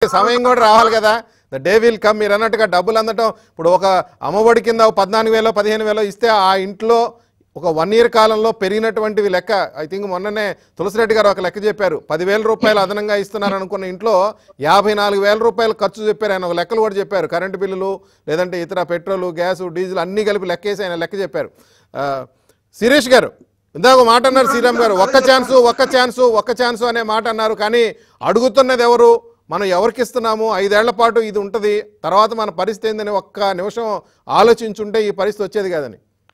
సమయం కూడా రావాలి కదా ద డే విల్ కమ్ మీరు అన్నట్టుగా డబ్బులు అందటం ఇప్పుడు ఒక అమ్మఒడి కింద ఒక పద్నాలుగు వేలో పదిహేను వేలో ఇస్తే ఆ ఇంట్లో ఒక వన్ ఇయర్ కాలంలో పెరిగినటువంటివి లెక్క ఐ థింక్ మొన్ననే తులసిరెడ్డి గారు ఒక లెక్క చెప్పారు పదివేల రూపాయలు అదనంగా ఇస్తున్నారు అనుకున్న ఇంట్లో యాభై నాలుగు వేల రూపాయలు ఖర్చు చెప్పారు ఆయన ఒక లెక్కలు కూడా చెప్పారు కరెంటు బిల్లులు లేదంటే ఇతర పెట్రోల్ గ్యాస్ డీజిల్ అన్నీ కలిపి లెక్కేసి ఆయన లెక్క చెప్పారు ఆ, శిరీష్ గారు ఇందాక ఒక మాట అన్నారు శ్రీరామ్ గారు ఒక్క ఛాన్సు ఒక్క ఛాన్సు ఒక్క ఛాన్సు అనే మాట అన్నారు కానీ అడుగుతున్నది ఎవరు మనం ఎవరికి ఇస్తున్నాము ఐదేళ్ల పాటు ఇది ఉంటుంది తర్వాత మన పరిస్థితి ఏందని ఒక్క నిమిషం ఆలోచించుంటే ఈ పరిస్థితి వచ్చేది కాదని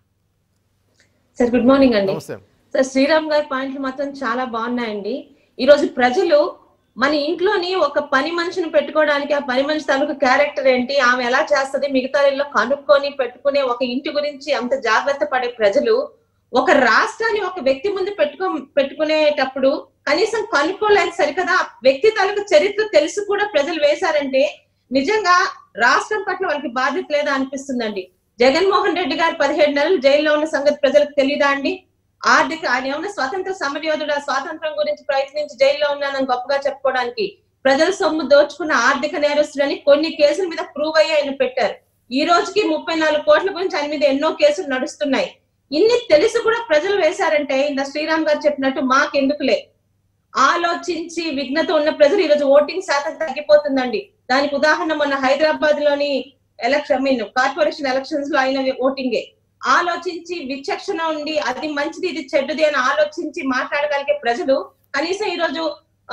సార్ గుడ్ మార్నింగ్ అండి నమస్తే సార్ శ్రీరామ్ గారి పాయింట్లు మాత్రం చాలా బాగున్నాయండి ఈ రోజు ప్రజలు మన ఇంట్లోని ఒక పని మనిషిని పెట్టుకోవడానికి ఆ పని మనిషి తాలూకు క్యారెక్టర్ ఏంటి ఆమె ఎలా చేస్తది మిగతా ఇళ్ళలో కనుక్కొని పెట్టుకునే ఒక ఇంటి గురించి అంత జాగ్రత్త పడే ప్రజలు ఒక రాష్ట్రాన్ని ఒక వ్యక్తి ముందు పెట్టుకో పెట్టుకునేటప్పుడు కనీసం కనుక్కోలేక సరికదా ఆ వ్యక్తి తాలూకు చరిత్ర తెలిసి కూడా ప్రజలు వేశారంటే నిజంగా రాష్ట్రం పట్ల వాళ్ళకి బాధ్యత లేదా అనిపిస్తుందండి జగన్మోహన్ రెడ్డి గారు పదిహేడు నెలలు జైల్లో ఉన్న సంగతి ప్రజలకు తెలియదా అండి ఆర్థిక ఆయన ఏమన్నా స్వతంత్ర సమరయోధుడు స్వాతంత్రం గురించి ప్రయత్నించి జైల్లో ఉన్నానని గొప్పగా చెప్పుకోవడానికి ప్రజల సొమ్ము దోచుకున్న ఆర్థిక నేరస్తులని కొన్ని కేసుల మీద ప్రూవ్ అయ్యి ఆయన పెట్టారు ఈ రోజుకి ముప్పై నాలుగు కోట్ల గురించి ఆయన మీద ఎన్నో కేసులు నడుస్తున్నాయి ఇన్ని తెలిసి కూడా ప్రజలు వేశారంటే ఇంత శ్రీరామ్ గారు చెప్పినట్టు మాకెందుకులే ఆలోచించి విఘ్నత ఉన్న ప్రజలు ఈ రోజు ఓటింగ్ శాతం తగ్గిపోతుందండి దానికి ఉదాహరణ మొన్న హైదరాబాద్ లోని ఎలక్షన్ మీన్ కార్పొరేషన్ ఎలక్షన్స్ లో అయిన ఓటింగే ఆలోచించి విచక్షణ ఉండి అది మంచిది ఇది చెడ్డది అని ఆలోచించి మాట్లాడగలిగే ప్రజలు కనీసం ఈ రోజు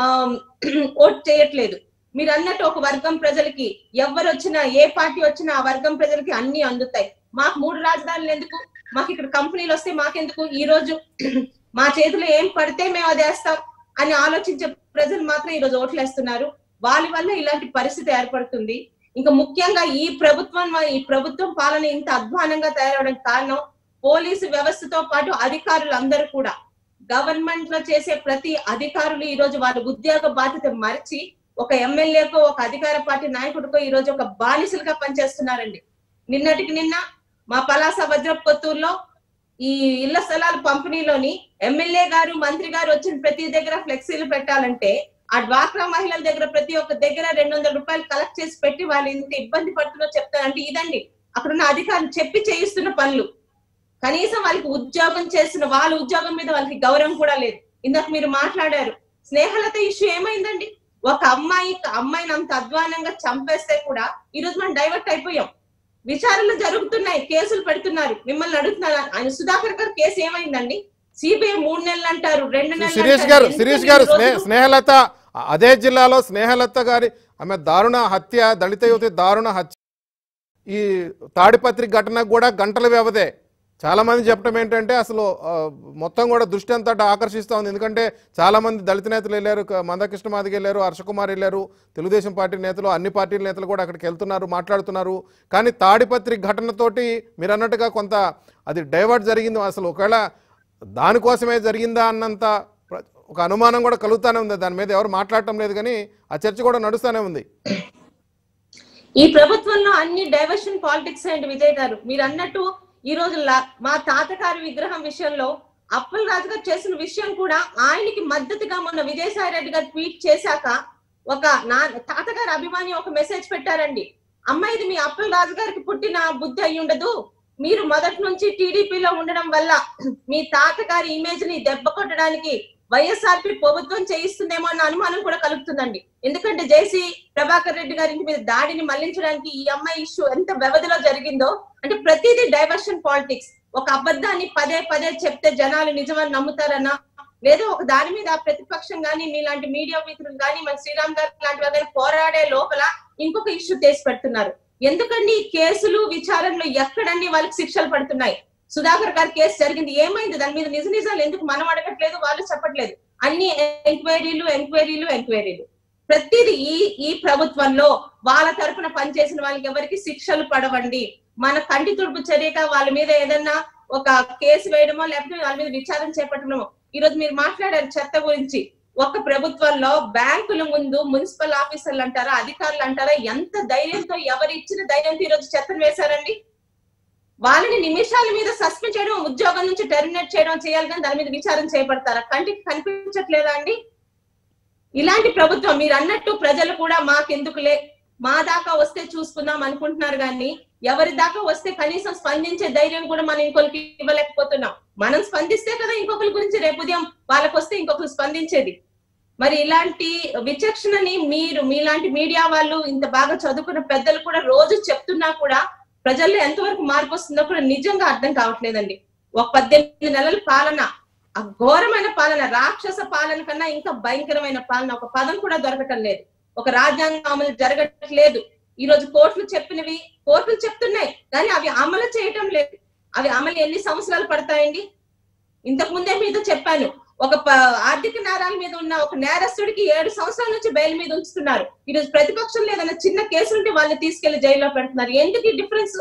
ఓట్ చేయట్లేదు మీరు అన్నట్టు ఒక వర్గం ప్రజలకి ఎవరు వచ్చినా ఏ పార్టీ వచ్చినా ఆ వర్గం ప్రజలకి అన్ని అందుతాయి మాకు మూడు రాజధానులు ఎందుకు మాకు ఇక్కడ కంపెనీలు వస్తే మాకెందుకు ఈ రోజు మా చేతిలో ఏం పడితే మేము అది వేస్తాం అని ఆలోచించే ప్రజలు మాత్రం ఈ రోజు ఓట్లు వేస్తున్నారు వాళ్ళ వల్ల ఇలాంటి పరిస్థితి ఏర్పడుతుంది ఇంకా ముఖ్యంగా ఈ ప్రభుత్వం ఈ ప్రభుత్వం పాలన ఇంత అధ్వానంగా తయారవడానికి కారణం పోలీసు వ్యవస్థతో పాటు అధికారులు అందరూ కూడా గవర్నమెంట్ లో చేసే ప్రతి అధికారులు ఈ రోజు వాళ్ళ ఉద్యోగ బాధ్యత మరిచి ఒక ఎమ్మెల్యేకో ఒక అధికార పార్టీ నాయకుడికో ఈ రోజు ఒక బానిసలుగా పనిచేస్తున్నారండి నిన్నటికి నిన్న మా పలాస వజ్రపు కొత్తూరులో ఈ ఇళ్ల స్థలాల పంపిణీలోని ఎమ్మెల్యే గారు మంత్రి గారు వచ్చిన ప్రతి దగ్గర ఫ్లెక్సీలు పెట్టాలంటే ఆ డ్వాక్రా మహిళల దగ్గర ప్రతి ఒక్క దగ్గర రెండు వందల రూపాయలు కలెక్ట్ చేసి పెట్టి వాళ్ళు ఇంత ఇబ్బంది పడుతుందో చెప్తారంటే ఇదండి అక్కడున్న అధికారులు చెప్పి చేయిస్తున్న పనులు కనీసం వాళ్ళకి ఉద్యోగం చేస్తున్న వాళ్ళ ఉద్యోగం మీద వాళ్ళకి గౌరవం కూడా లేదు ఇందాక మీరు మాట్లాడారు స్నేహలత ఇష్యూ ఏమైందండి ఒక అమ్మాయి అమ్మాయిని అంత అధ్వానంగా చంపేస్తే కూడా ఈ రోజు మనం డైవర్ట్ అయిపోయాం విచారణలు జరుగుతున్నాయి కేసులు పెడుతున్నారు మిమ్మల్ని అడుగుతున్నారు ఆయన సుధాకర్ గారు కేసు ఏమైందండి సిబిఐ మూడు నెలలు అంటారు రెండు నెలలు శిరీష్ అంటారు. గారు ఎందుకు శిరీష్ ఈ గారు రోజు- స్నే- స్నేహలత అదే జిల్లాలో స్నేహలత గారి ఆమె దారుణ హత్య దళిత యువతి దారుణ హత్య ఈ తాడిపత్రి ఘటనకు కూడా గంటల వ్యవధే చాలా మంది చెప్పడం ఏంటంటే అసలు ఆ, మొత్తం కూడా దృష్టి అంతటా ఆకర్షిస్తూ ఉంది ఎందుకంటే చాలా మంది దళిత నేతలు వెళ్ళారు క- మందకృష్ణ మాదిగ వెళ్ళారు హర్షకుమార్ వెళ్ళారు తెలుగుదేశం పార్టీ నేతలు అన్ని పార్టీల నేతలు కూడా అక్కడికి వెళ్తున్నారు మాట్లాడుతున్నారు కానీ తాడిపత్రి ఘటనతోటి మీరు అన్నట్టుగా కొంత అది డైవర్ట్ జరిగింది అసలు ఒకవేళ దానికోసమే జరిగిందా అన్నంత ప్ర- ఒక అనుమానం కూడా కలుగుతానే ఉంది దాని మీద ఎవరు మాట్లాడటం లేదు కానీ ఆ చర్చ కూడా నడుస్తూనే ఉంది ఈ ప్రభుత్వంలో అన్ని డైవర్షన్ పాలిటిక్స్ అండి విజయ్ గారు మీరు అన్నట్టు ఈ రోజు లా- మా తాతగారి విగ్రహం విషయంలో అప్పల్ రాజు గారు చేసిన విషయం కూడా ఆయనకి మద్దతుగా మొన్న విజయసాయి రెడ్డి గారు ట్వీట్ చేశాక ఒక నా తాతగారి అభిమాని ఒక మెసేజ్ పెట్టారండి అమ్మ ఇది మీ అప్పల్ రాజు గారికి పుట్టిన బుద్ధి అయి ఉండదు మీరు మొదటి నుంచి టీడీపీలో ఉండడం వల్ల మీ తాతగారి ఇమేజ్ ని దెబ్బ కొట్టడానికి వైఎస్ఆర్పి ప్రభుత్వం చేయిస్తుందేమో అన్న అనుమానం కూడా కలుగుతుందండి ఎందుకంటే జేసీ ప్రభాకర్ రెడ్డి గారి ఇంటి మీద దాడిని మళ్లించడానికి ఈ అమ్మాయి ఇష్యూ ఎంత వ్యవధిలో జరిగిందో అంటే ప్రతిదీ డైవర్షన్ పాలిటిక్స్ ఒక అబద్ధాన్ని పదే పదే చెప్తే జనాలు నిజమని నమ్ముతారన్నా లేదా ఒక దాని మీద ప్రతిపక్షం గానీ మీలాంటి మీడియా మిత్రులు గానీ మన శ్రీరామ్ గారు లాంటి వారు పోరాడే లోపల ఇంకొక ఇష్యూ చేసి పెడుతున్నారు ఎందుకండి ఈ కేసులు విచారణలు ఎక్కడండి వాళ్ళకి శిక్షలు పడుతున్నాయి సుధాకర్ గారి కేసు జరిగింది ఏమైంది దాని మీద నిజ నిజాలు ఎందుకు మనం అడగట్లేదు వాళ్ళు చెప్పట్లేదు అన్ని ఎంక్వైరీలు ఎంక్వైరీలు ఎంక్వైరీలు ప్రతిదీ ఈ ఈ ప్రభుత్వంలో వాళ్ళ తరపున పనిచేసిన వాళ్ళకి ఎవరికి శిక్షలు పడవండి మన కంటి తుడుపు చర్యగా వాళ్ళ మీద ఏదన్నా ఒక కేసు వేయడమో లేకపోతే వాళ్ళ మీద విచారణ చేపట్టడమో ఈ రోజు మీరు మాట్లాడారు చెత్త గురించి ఒక ప్రభుత్వంలో బ్యాంకుల ముందు మున్సిపల్ ఆఫీసర్లు అంటారా అధికారులు అంటారా ఎంత ధైర్యంతో ఎవరు ఇచ్చిన ధైర్యంతో ఈ రోజు చెత్తను వేశారండి వాళ్ళని నిమిషాల మీద సస్పెండ్ చేయడం ఉద్యోగం నుంచి టెర్మినేట్ చేయడం చేయాలి కానీ దాని మీద విచారణ చేపడతారా కంటికి కనిపించట్లేదా అండి ఇలాంటి ప్రభుత్వం మీరు అన్నట్టు ప్రజలు కూడా మాకెందుకులే మా దాకా వస్తే చూసుకుందాం అనుకుంటున్నారు కానీ ఎవరి దాకా వస్తే కనీసం స్పందించే ధైర్యం కూడా మనం ఇంకొకరికి ఇవ్వలేకపోతున్నాం మనం స్పందిస్తే కదా ఇంకొకరి గురించి రేపు ఉదయం వాళ్ళకి వస్తే ఇంకొకరు స్పందించేది మరి ఇలాంటి విచక్షణని మీరు మీలాంటి మీడియా వాళ్ళు ఇంత బాగా చదువుకున్న పెద్దలు కూడా రోజు చెప్తున్నా కూడా ప్రజల్లో ఎంతవరకు మార్పు వస్తుందో కూడా నిజంగా అర్థం కావట్లేదండి ఒక పద్దెనిమిది నెలల పాలన ఆ ఘోరమైన పాలన రాక్షస పాలన కన్నా ఇంకా భయంకరమైన పాలన ఒక పదం కూడా దొరకటం లేదు ఒక రాజ్యాంగం అమలు జరగట్లేదు ఈ రోజు కోర్టులు చెప్పినవి కోర్టులు చెప్తున్నాయి కానీ అవి అమలు చేయటం లేదు అవి అమలు ఎన్ని సంవత్సరాలు పడతాయండి ఇంతకు ముందే మీతో చెప్పాను ఒక ప- ఆర్థిక నేరాల మీద ఉన్న ఒక నేరస్తుడికి ఏడు సంవత్సరాల నుంచి బెయిల్ మీద ఉంచుతున్నారు ఈ రోజు ప్రతిపక్షంలో ఏదైనా చిన్న కేసు ఉంటే వాళ్ళని తీసుకెళ్లి జైల్లో పెడుతున్నారు ఎందుకు ఈ డిఫరెన్స్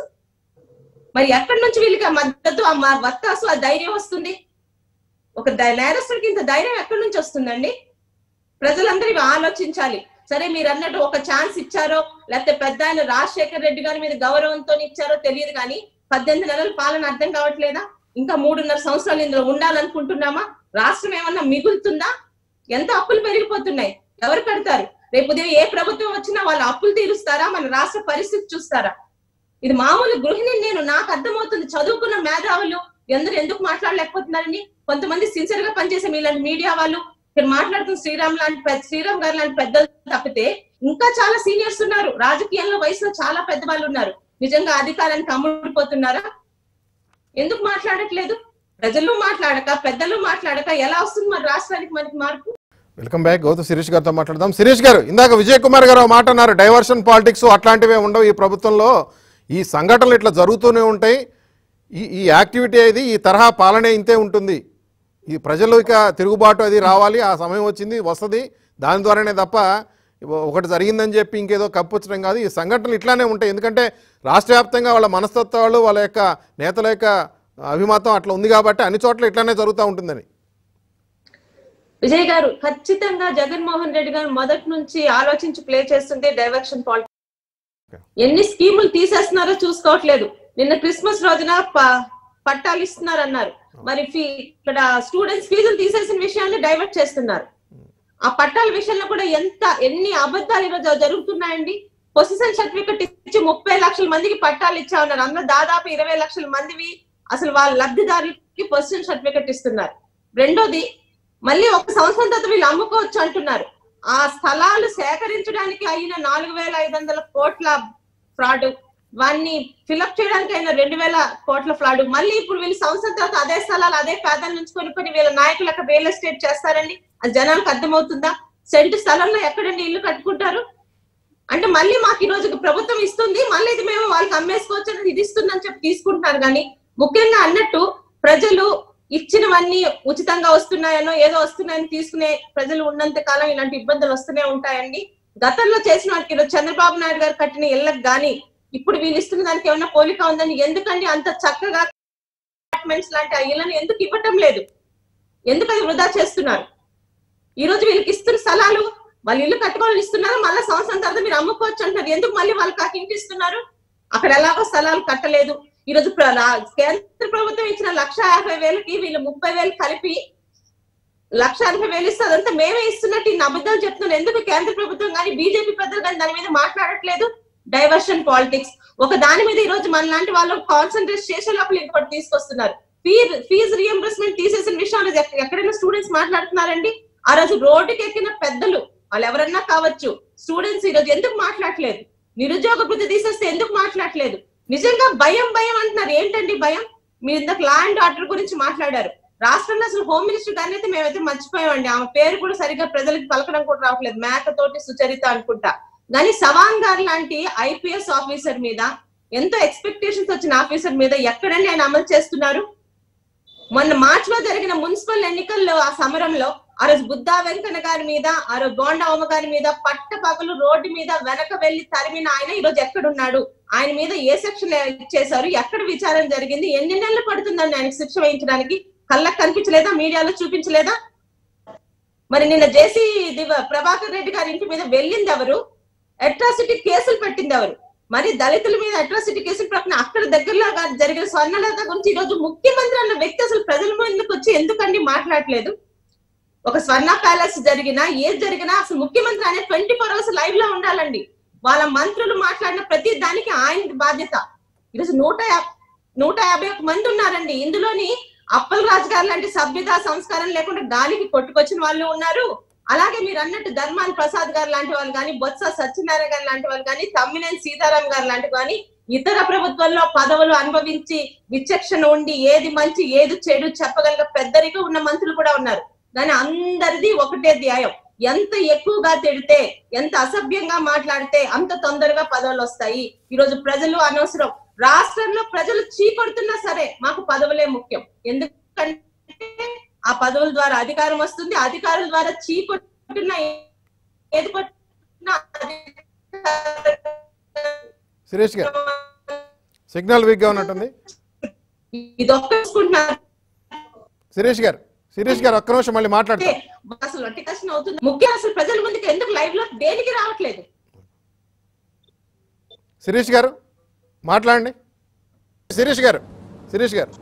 మరి ఎక్కడి నుంచి వీళ్ళకి ఆ మద్దతు ఆ మ- వత్తాసు ఆ ధైర్యం వస్తుంది ఒక ధై- నేరస్తుడికి ఇంత ధైర్యం ఎక్కడి నుంచి వస్తుందండి ప్రజలందరూ ఇవి ఆలోచించాలి సరే మీరు అన్నట్టు ఒక ఛాన్స్ ఇచ్చారో లేకపోతే పెద్ద ఆయన రాజశేఖర్ రెడ్డి గారి మీద గౌరవంతో ఇచ్చారో తెలియదు కానీ పద్దెనిమిది నెలల పాలన అర్థం కావట్లేదా ఇంకా మూడున్నర సంవత్సరాలు ఇందులో ఉండాలనుకుంటున్నామా రాష్ట్రం ఏమన్నా మిగులుతుందా ఎంత అప్పులు పెరిగిపోతున్నాయి ఎవరు కడతారు రేపు ఉదయం ఏ ప్రభుత్వం వచ్చినా వాళ్ళ అప్పులు తీరుస్తారా మన రాష్ట్ర పరిస్థితి చూస్తారా ఇది మామూలు గృహిణి నేను నాకు అర్థమవుతుంది చదువుకున్న మేధావులు ఎందరు ఎందుకు మాట్లాడలేకపోతున్నారని కొంతమంది సిన్సియర్ గా పనిచేసే మీలాంటి మీడియా వాళ్ళు ఇక్కడ మాట్లాడుతున్న శ్రీరామ్ లాంటి పెద్ద శ్రీరామ్ గారు లాంటి పెద్దలు తప్పితే ఇంకా చాలా సీనియర్స్ ఉన్నారు రాజకీయంలో వయసులో చాలా పెద్ద వాళ్ళు ఉన్నారు నిజంగా అధికారానికి అమ్ముడిపోతున్నారా ఎందుకు మాట్లాడట్లేదు ప్రజలు మాట్లాడక పెద్దలు మాట్లాడక ఎలా వస్తుంది మరి రాష్ట్రానికి మనకి మార్పు వెల్కమ్ బ్యాక్ గౌతమ్ శిరీష్ గారితో మాట్లాడదాం శిరీష్ గారు ఇందాక విజయ్ కుమార్ గారు ఒక మాట అన్నారు డైవర్షన్ పాలిటిక్స్ అట్లాంటివే ఉండవు ఈ ప్రభుత్వంలో ఈ సంఘటనలు ఇట్లా జరుగుతూనే ఉంటాయి ఈ ఈ యాక్టివిటీ అనేది ఈ తరహా పాలనే ఇంతే ఉంటుంది ఈ ప్రజలు ఇక తిరుగుబాటు అది రావాలి ఆ సమయం వచ్చింది వస్తుంది దాని ద్వారానే తప్ప ఒకటి జరిగిందని చెప్పి ఇంకేదో కప్పుచ్చడం కాదు ఈ సంఘటనలు ఇట్లానే ఉంటాయి ఎందుకంటే రాష్ట్ర వ్యాప్తంగా వాళ్ళ మనస్తత్వాలు వాళ్ళ యొక్క నేతల యొక్క అభిమతం అట్లా ఉంది కాబట్టి అన్ని చోట్ల ఇట్లానే జరుగుతూ ఉంటుందని విజయ్ గారు ఖచ్చితంగా జగన్మోహన్ రెడ్డి గారు మొదటి నుంచి ఆలోచించి ప్లే చేస్తుంటే డైవర్షన్ పాలిటిక్స్ ఎన్ని స్కీములు తీసేస్తున్నారో చూసుకోవట్లేదు నిన్న క్రిస్మస్ రోజున ప- పట్టాలు ఇస్తున్నారు అన్నారు మరి ఫీ ఇక్కడ స్టూడెంట్స్ ఫీజులు తీసేసిన విషయాన్ని డైవర్ట్ చేస్తున్నారు ఆ పట్టాల విషయంలో కూడా ఎంత ఎన్ని అబద్ధాలు ఈరోజు జరుగుతున్నాయండి పొజిషన్ సర్టిఫికెట్ ఇచ్చి ముప్పై లక్షల మందికి పట్టాలు ఇచ్చా ఉన్నారు అందులో దాదాపు ఇరవై లక్షల మందివి అసలు వాళ్ళ లబ్ధిదారులకి పొజిషన్ సర్టిఫికెట్ ఇస్తున్నారు రెండోది మళ్ళీ ఒక సంవత్సరం తర్వాత వీళ్ళు అమ్ముకోవచ్చు అంటున్నారు ఆ స్థలాలు సేకరించడానికి అయిన నాలుగు వేల ఐదు వందల కోట్ల ఫ్రాడ్ వాన్ని ఫిలప్ చేయడానికి అయిన రెండు వేల కోట్ల ఫ్రాడ్ మళ్ళీ ఇప్పుడు వీళ్ళు సంవత్సరం తర్వాత అదే స్థలాలు అదే పేదల నుంచి కొనుక్కొని వీళ్ళ నాయకులకు రియల్ ఎస్టేట్ చేస్తారండి అది జనాలకు అర్థమవుతుందా సెంటు స్థలంలో ఎక్కడండి ఇల్లు కట్టుకుంటారు అంటే మళ్ళీ మాకు ఈ రోజు ప్రభుత్వం ఇస్తుంది మళ్ళీ ఇది మేము వాళ్ళకి అమ్మేసుకోవచ్చు అనేది ఇది ఇస్తుందని చెప్పి తీసుకుంటున్నారు కానీ ముఖ్యంగా అన్నట్టు ప్రజలు ఇచ్చినవన్నీ ఉచితంగా వస్తున్నాయనో ఏదో వస్తున్నాయని తీసుకునే ప్రజలు ఉన్నంత కాలం ఇలాంటి ఇబ్బందులు వస్తూనే ఉంటాయండి గతంలో చేసిన వాటికి ఈరోజు చంద్రబాబు నాయుడు గారు కట్టిన ఇళ్ళకి గాని ఇప్పుడు వీళ్ళు ఇస్తున్న దానికి ఏమైనా పోలిక ఉందని ఎందుకండి అంత చక్కగా అపార్ట్మెంట్స్ లాంటి ఆ ఇళ్ళని ఎందుకు ఇవ్వటం లేదు ఎందుకు అది వృధా చేస్తున్నారు ఈ రోజు వీళ్ళకి ఇస్తున్న స్థలాలు వాళ్ళు ఇల్లు కట్టుకోవాలని ఇస్తున్నారు మళ్ళీ సంవత్సరం తర్వాత మీరు అమ్ముకోవచ్చు అంటారు ఎందుకు మళ్ళీ వాళ్ళకి ఆ ఇంటి ఇస్తున్నారు అక్కడ ఎలాగో స్థలాలు కట్టలేదు ఈ రోజు ప్ర- రా- కేంద్ర ప్రభుత్వం ఇచ్చిన లక్ష యాభై వేలకి వీళ్ళు ముప్పై వేలు కలిపి లక్ష ఎనభై వేలు ఇస్తే అదంతా మేమే ఇస్తున్నట్టు ఇన్ని అబద్ధాలు చెప్తున్నాను ఎందుకు కేంద్ర ప్రభుత్వం కానీ బీజేపీ పెద్దలు కానీ దాని మీద మాట్లాడట్లేదు డైవర్షన్ పాలిటిక్స్ ఒక దాని మీద ఈ రోజు మన లాంటి వాళ్ళు కాన్సన్ట్రేట్ చేసే లోపల ఇంకోటి తీసుకొస్తున్నారు ఫీ ఫీజు రియంబర్స్మెంట్ తీసేసిన విషయంలో ఎక్క- ఎక్కడైనా స్టూడెంట్స్ మాట్లాడుతున్నారండి ఆ రోజు రోడ్డుకి ఎక్కిన పెద్దలు వాళ్ళు ఎవరన్నా కావచ్చు స్టూడెంట్స్ ఈ రోజు ఎందుకు మాట్లాడలేదు నిరుద్యోగ వృద్ధి తీసేస్తే ఎందుకు మాట్లాడలేదు నిజంగా భయం భయం అంటున్నారు ఏంటండి భయం మీరు ఇందాక ల్యాండ్ ఆర్డర్ గురించి మాట్లాడారు రాష్ట్రంలో అసలు హోమ్ మినిస్టర్ గారిని అయితే మేమైతే మర్చిపోయామండి ఆమె పేరు కూడా సరిగ్గా ప్రజలకు పలకడం కూడా రావట్లేదు మేకతోటి సుచరిత అనుకుంటా కానీ సవాన్ గారు లాంటి ఐపీఎస్ ఆఫీసర్ మీద ఎంతో ఎక్స్పెక్టేషన్స్ వచ్చిన ఆఫీసర్ మీద ఎక్కడండి ఆయన అమలు చేస్తున్నారు మొన్న మార్చ్ లో జరిగిన మున్సిపల్ ఎన్నికల్లో ఆ సమరంలో ఆ రోజు బుద్ధా వెంకన్న గారి మీద ఆ రోజు బోండా ఉమ్మ గారి మీద పట్ట పగలు రోడ్డు మీద వెనక వెళ్లి తరిమిన ఆయన ఈ రోజు ఎక్కడున్నాడు ఆయన మీద ఏ శిక్షణ ఇచ్చేశారు ఎక్కడ విచారణ జరిగింది ఎన్ని నెలలు పడుతుందండి ఆయనకి శిక్ష వేయించడానికి కళ్ళకు కనిపించలేదా మీడియాలో చూపించలేదా మరి నిన్న జేసీ దివ ప్రభాకర్ రెడ్డి గారి ఇంటి మీద వెళ్ళింది ఎవరు అట్రాసిటీ కేసులు పెట్టింది ఎవరు మరి దళితుల మీద అట్రాసిటీ కేసులు ప్రక్కన అక్కడ దగ్గరలో గా- జరిగిన స్వర్ణలత గురించి ఈ రోజు ముఖ్యమంత్రి అన్న వ్యక్తి అసలు ప్రజల ముందుకు వచ్చి ఎందుకండి మాట్లాడలేదు ఒక స్వర్ణ ప్యాలెస్ జరిగినా ఏది జరిగినా అసలు ముఖ్యమంత్రి అనేది ట్వంటీ ఫోర్ అవర్స్ లైవ్ లో ఉండాలండి వాళ్ళ మంత్రులు మాట్లాడిన ప్రతి దానికి ఆయన బాధ్యత ఈరోజు నూట యా- నూట యాభై ఒక్క మంది ఉన్నారండి ఇందులోని అప్పల్ రాజు గారు లాంటి సభ్యత సంస్కారం లేకుండా గాలికి కొట్టుకొచ్చిన వాళ్ళు ఉన్నారు అలాగే మీరు అన్నట్టు ధర్మాన్ ప్రసాద్ గారు లాంటి వాళ్ళు కానీ బొత్స సత్యనారాయణ గారు లాంటి వాళ్ళు కానీ తమ్మినేని సీతారాం గారు లాంటి కానీ ఇతర ప్రభుత్వంలో పదవులు అనుభవించి విచక్షణ ఉండి ఏది మంచి ఏది చెడు చెప్పగలిగే పెద్దరిగా ఉన్న మంత్రులు కూడా ఉన్నారు కానీ అందరిది ఒకటే ధ్యాయం ఎంత ఎక్కువగా తిడితే ఎంత అసభ్యంగా మాట్లాడితే అంత తొందరగా పదవులు వస్తాయి ఈ రోజు ప్రజలు అనవసరం రాష్ట్రంలో ప్రజలు చీకొడుతున్నా సరే మాకు పదవులే ముఖ్యం ఎందుకంటే ఆ పదవుల ద్వారా అధికారం వస్తుంది అధికారుల ద్వారా చీకొట్టిన ఏది కొట్టినా సురేష్ గారు సిగ్నల్ వీక్గా ఉన్నట్టుంది ఇది ఒక్కసుకుంటున్నారు సురేష్ గారు సురేష్ గారు ఒక్క నిమిషం మళ్ళీ మాట్లాడతారు అసలు అట్టి కష్టం అవుతుంది ముఖ్యం అసలు ప్రజల ముందుకు ఎందుకు లైవ్ లో దేనికి రావట్లేదు శిరీష్ గారు మాట్లాడండి శిరీష్ గారు శిరీష్ గారు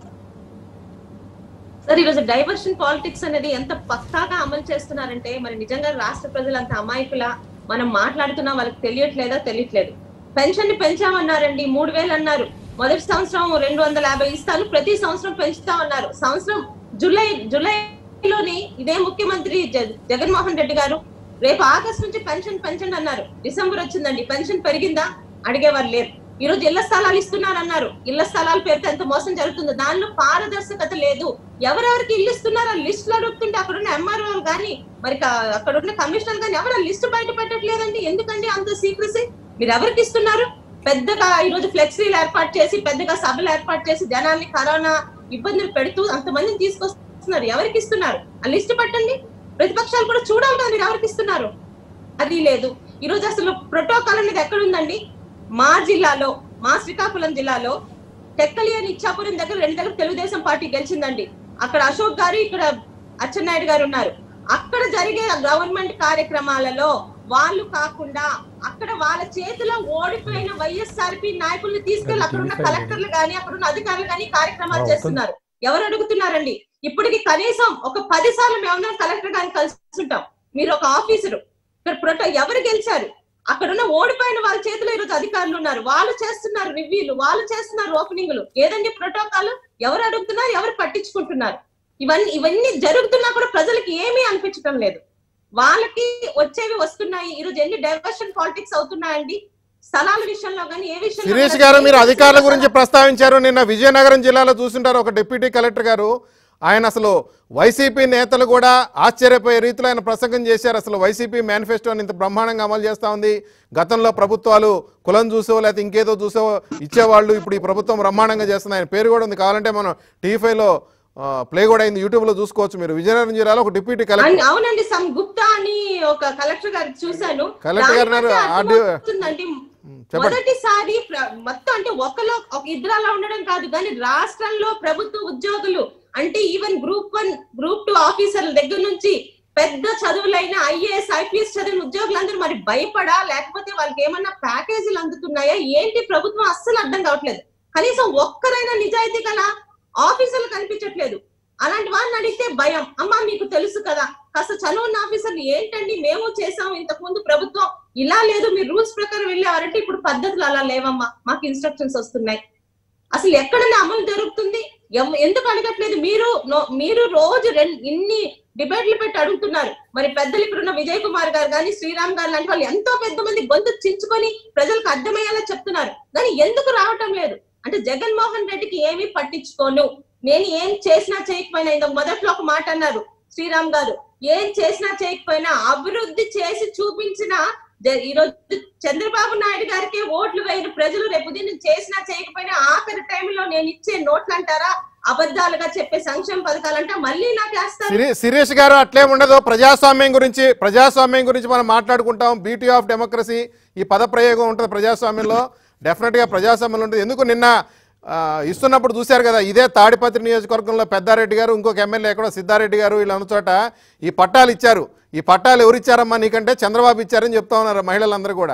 సార్ ఈరోజు డైవర్షన్ పాలిటిక్స్ అనేది ఎంత పక్కాగా అమలు చేస్తున్నారంటే మరి నిజంగా రాష్ట్ర ప్రజలు అంత అమాయకుల మనం మాట్లాడుతున్నా వాళ్ళకి తెలియట్లేదా తెలియట్లేదు పెన్షన్ ని పెంచామన్నారండి మూడు వేలు అన్నారు మొదటి సంవత్సరం రెండు వందల యాభై ఇస్తాను ప్రతి సంవత్సరం పెంచుతా ఉన్నారు సంవత్సరం జూలై జూలైలోని ఇదే ముఖ్యమంత్రి జ- జగన్మోహన్ రెడ్డి గారు రేపు ఆగస్టు నుంచి పెన్షన్ పెంచండి అన్నారు డిసెంబర్ వచ్చిందండి పెన్షన్ పెరిగిందా అడిగేవారు లేరు ఈ రోజు ఇళ్ల స్థలాలు ఇస్తున్నారన్నారు ఇళ్ల స్థలాల పేరుతో ఎంత మోసం జరుగుతుందో దానిలో పారదర్శకత లేదు ఎవరెవరికి ఇల్లు ఇస్తున్నారో లిస్ట్ లో అడుగుతుంటే అక్కడ ఉన్న ఎంఆర్ఓ కానీ మరి క- అక్కడ ఉన్న కమిషనర్ కానీ ఎవరు లిస్ట్ బయట పెట్టట్లేదండి ఎందుకండి అంత సీక్రసీ మీరు ఎవరికి ఇస్తున్నారు పెద్దగా ఈ రోజు ఫ్లెక్సీలు ఏర్పాటు చేసి పెద్దగా సభలు ఏర్పాటు చేసి జనాల్ని కరోనా ఇబ్బందులు పెడుతూ అంతమందిని తీసుకొస్తున్నారు ఎవరికి ఇస్తున్నారు ఆ లిస్ట్ పెట్టండి ప్రతిపక్షాలు కూడా చూడాలి కదా మీరు ఎవరికి ఇస్తున్నారు అది లేదు ఈ రోజు అసలు ప్రోటోకాల్ అనేది ఎక్కడ ఉందండి మా జిల్లాలో మా శ్రీకాకుళం జిల్లాలో టెక్కలి అని ఇచ్చాపురం దగ్గర రెండు దగ్గర తెలుగుదేశం పార్టీ గెలిచిందండి అక్కడ అశోక్ గారు ఇక్కడ అచ్చెన్నాయుడు గారు ఉన్నారు అక్కడ జరిగే గవర్నమెంట్ కార్యక్రమాలలో వాళ్ళు కాకుండా అక్కడ వాళ్ళ చేతిలో ఓడిపోయిన వైఎస్ఆర్పి నాయకుల్ని తీసుకెళ్లి అక్కడ ఉన్న కలెక్టర్లు గాని అక్కడ ఉన్న అధికారులు గాని కార్యక్రమాలు చేస్తున్నారు ఎవరు అడుగుతున్నారండి ఇప్పటికి కనీసం ఒక పది సార్లు మేమందరం కలెక్టర్ గారిని కలుస్తుంటాం మీరు ఒక ఆఫీసరు ఇక్కడ ప్రొటో ఎవరు గెలిచారు అక్కడ ఉన్న ఓడిపోయిన వాళ్ళ చేతిలో ఈరోజు అధికారులు ఉన్నారు వాళ్ళు చేస్తున్నారు రివ్యూలు వాళ్ళు చేస్తున్నారు ఓపెనింగ్లు ఏదండి ప్రోటోకాల్ ఎవరు అడుగుతున్నారు ఎవరు పట్టించుకుంటున్నారు ఇవన్నీ ఇవన్నీ జరుగుతున్నా కూడా ప్రజలకి ఏమీ అనిపించడం లేదు వాళ్ళకి వచ్చేవి వస్తున్నాయి ఈ రోజు ఎన్ని డైవర్షన్ పాలిటిక్స్ అవుతున్నాయండి స్థలాల విషయంలో కానీ ఏ విషయంలో శిరీష్ కానీ గారు మీరు ఏ అధికారుల విషయంలో గురించి ప్రస్తావించారు నిన్న విజయనగరం జిల్లాలో చూస్తుంటారు ఒక డిప్యూటీ కలెక్టర్ గారు ఆయన అసలు వైసీపీ నేతలు కూడా ఆశ్చర్యపోయే రీతిలో ఆయన ప్రసంగం చేశారు అసలు వైసీపీ మేనిఫెస్టోని ఇంత బ్రహ్మాండంగా అమలు చేస్తూ ఉంది గతంలో ప్రభుత్వాలు కులం చూసో లేకపోతే ఇంకేదో చూసో ఇచ్చేవాళ్ళు ఇప్పుడు ఈ ప్రభుత్వం బ్రహ్మాండంగా చేస్తుంది ఆయన పేరు కూడా ఉంది కావాలంటే మనం టీవీ ఫైవ్లో ప్లే కూడా అయింది యూట్యూబ్లో చూసుకోవచ్చు మీరు విజయనగరం జిల్లాలో ఒక డిప్యూటీ కలెక్టర్ అన్- అవునండి సమ్ గుప్తా అని ఒక కలెక్టర్ గారు చూశాను కలెక్టర్ గారు దాన్ని బట్టి అన్నారు, ఆడియో- అర్థమవుతుందండి. చెప్పండి మొదటిసారి ప్ర- మొత్తం అంటే ఒకలో ఒక ఇద్దరు అలా ఉండడం కాదు కానీ రాష్ట్రంలో ప్రభుత్వ ఉద్యోగులు అంటే even group one group two ఆఫీసర్ల దగ్గర నుంచి పెద్ద చదువులైన ఐఏఎస్ ఐపీఎస్ చదివిన ఉద్యోగులందరూ మరి భయపడా లేకపోతే వాళ్ళకి ఏమన్నా ప్యాకేజీలు అందుతున్నాయా ఏంటి ప్రభుత్వం అస్సలు అర్థం కావట్లేదు కనీసం ఒక్కరైనా నిజాయితీ గల ఆఫీసర్లు కనిపించట్లేదు అలాంటి వారిని అడిగితే భయం అమ్మా మీకు తెలుసు కదా కాస్త చదువున్న ఆఫీసర్లు ఏంటండి మేము చేసాం ఇంతకు ముందు ప్రభుత్వం ఇలా లేదు మీరు రూల్స్ ప్రకారం వెళ్ళేవారంటే ఇప్పుడు పద్ధతులు అలా లేవమ్మా మాకు ఇన్స్ట్రక్షన్స్ వస్తున్నాయి అసలు ఎక్కడన్నా అమలు జరుగుతుంది ఎవ- ఎందుకు అడగట్లేదు మీరు నో- మీరు రోజు రెండు ఇన్ని డిబేట్లు పెట్టి అడుగుతున్నారు మరి పెద్దలు ఇక్కడ ఉన్న విజయ్ కుమార్ గారు కానీ శ్రీరామ్ గారు లాంటి వాళ్ళు ఎంతో పెద్ద మంది గొంతు చించుకొని ప్రజలకు అర్థమయ్యేలా చెప్తున్నారు కానీ ఎందుకు రావటం లేదు అంటే జగన్మోహన్ రెడ్డికి ఏమీ పట్టించుకోను నేను ఏం చేసినా చేయకపోయినా ఇంతకు మొదట్లో ఒక మాట అన్నారు శ్రీరామ్ గారు ఏం చేసినా చేయకపోయినా అభివృద్ధి చేసి చూపించిన జ- ఈ రోజు చంద్రబాబు నాయుడు గారికి ఓట్లు వేయని ప్రజలు రేపు దీన్ని చేసినా చేయకపోయినా ఆఖరి టైంలో నేను ఇచ్చే నోట్లు అంటారా అబద్ధాలుగా చెప్పే సంక్షేమ పథకాలంటే మళ్ళీ నాకు వేస్తారు సిరి శిరీష్ గారు అట్లే ఉండదు ప్రజాస్వామ్యం గురించి ప్రజాస్వామ్యం గురించి మనం మాట్లాడుకుంటాం బ్యూటీ ఆఫ్ డెమోక్రసీ ఈ పద ప్రయోగం ఉంటుంది ప్రజాస్వామ్యంలో డెఫినెట్గా ప్రజాస్వామ్యంలో ఉంటుంది ఎందుకు నిన్న ఆ, ఇస్తున్నప్పుడు చూశారు కదా ఇదే తాడిపత్రి నియోజకవర్గంలో పెద్దారెడ్డి గారు ఇంకొక ఎమ్మెల్యే ఎక్కడో సిద్ధారెడ్డి గారు వీళ్ళు అన్న చోట ఈ పట్టాలు ఇచ్చారు ఈ పట్టాలు ఎవరు ఇచ్చారమ్మా నీకంటే చంద్రబాబు ఇచ్చారని చెప్తా ఉన్నారు మహిళలందరూ కూడా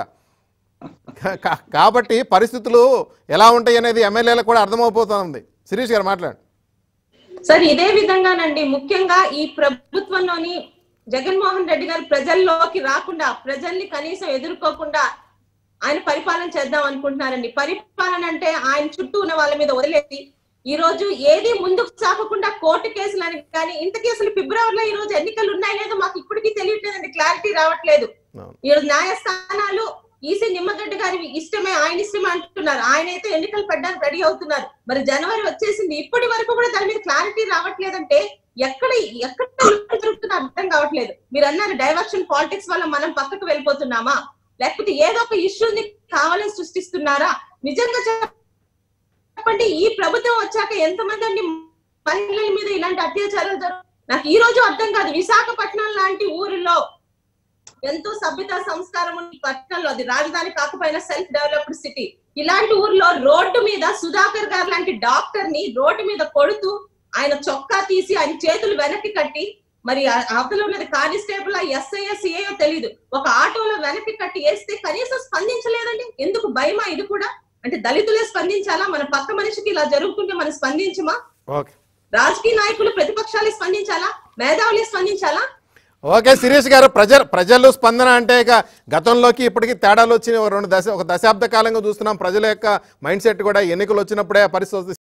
కా- కా- కాబట్టి పరిస్థితులు ఎలా ఉంటాయి అనేది ఎమ్మెల్యేలకు కూడా అర్థమైపోతుంది శిరీష్ గారు మాట్లాడు సార్ ఇదే విధంగానండి ముఖ్యంగా ఈ ప్రభుత్వంలోని జగన్మోహన్ రెడ్డి గారు ప్రజల్లోకి రాకుండా ప్రజల్ని కనీసం ఎదుర్కోకుండా ఆయన పరిపాలన చేద్దాం అనుకుంటున్నారండి పరిపాలన అంటే ఆయన చుట్టూ ఉన్న వాళ్ళ మీద వదిలేసి ఈ రోజు ఏది ముందుకు సాగకుండా కోర్టు కేసులు అని కానీ ఇంతకీ అసలు ఫిబ్రవరిలో ఈ రోజు ఎన్నికలు ఉన్నాయి లేదో మాకు ఇప్పటికీ తెలియట్లేదండి క్లారిటీ రావట్లేదు అవును. ఈ రోజు న్యాయస్థానాలు ఈసీ నిమ్మగడ్డ గారి ఇష్టమే ఆయన ఇష్టమే అంటున్నారు ఆయన అయితే ఎన్నికలు పెట్టడానికి రెడీ అవుతున్నారు మరి జనవరి వచ్చేసింది ఇప్పటి వరకు కూడా దాని మీద క్లారిటీ రావట్లేదంటే ఎక్కడ ఎక్కడ జరుగుతుందో అర్థం కావట్లేదు మీరు అన్నారు డైవర్షన్ పాలిటిక్స్ వల్ల మనం పక్కకు వెళ్ళిపోతున్నామా లేకపోతే ఏదో ఒక ఇష్యూని కావాలని సృష్టిస్తున్నారా నిజంగా చెప్పండి ఈ ప్రభుత్వం వచ్చాక ఎంతమంది అండి మహిళల మీద ఇలాంటి అత్యాచారాలు జరుగు నాకు ఈ రోజు అర్థం కాదు విశాఖపట్నం లాంటి ఊరిలో ఎంతో సభ్యత సంస్కారం ఉన్న పట్టణంలో అది రాజధాని కాకపోయినా సెల్ఫ్ డెవలప్డ్ సిటీ ఇలాంటి ఊర్లో రోడ్డు మీద సుధాకర్ గారు లాంటి డాక్టర్ ని రోడ్డు మీద కొడుతూ ఆయన చొక్కా తీసి ఆయన చేతులు వెనక్కి కట్టి మరి ఆ- అవతల ఉన్నది కానిస్టేబుల్ ఎస్ఐ సిఐఓ తెలియదు ఒక ఆటోలో వెనక్కి కట్టి వేస్తే కనీసం స్పందించలేదండి ఎందుకు భయమా ఇది కూడా అంటే దళితులే స్పందించాలా మన పక్క మనిషికి ఇలా జరుగుతుంటే మనం స్పందించమా ఓకే రాజకీయ నాయకులు ప్రతిపక్షాలు స్పందించాలా మేధావులు స్పందించాలా ఓకే శిరీష్ గారు ప్రజలు ప్రజలు స్పందన అంటే ఇక గతంలోకి ఇప్పటికి తేడాలు వచ్చి ఓ రెండు దశ ఒక దశాబ్ద కాలంగా చూస్తున్నాం ప్రజల యొక్క మైండ్ సెట్ కూడా ఎన్నికలు వచ్చినప్పుడే ఆ పరిస్థితి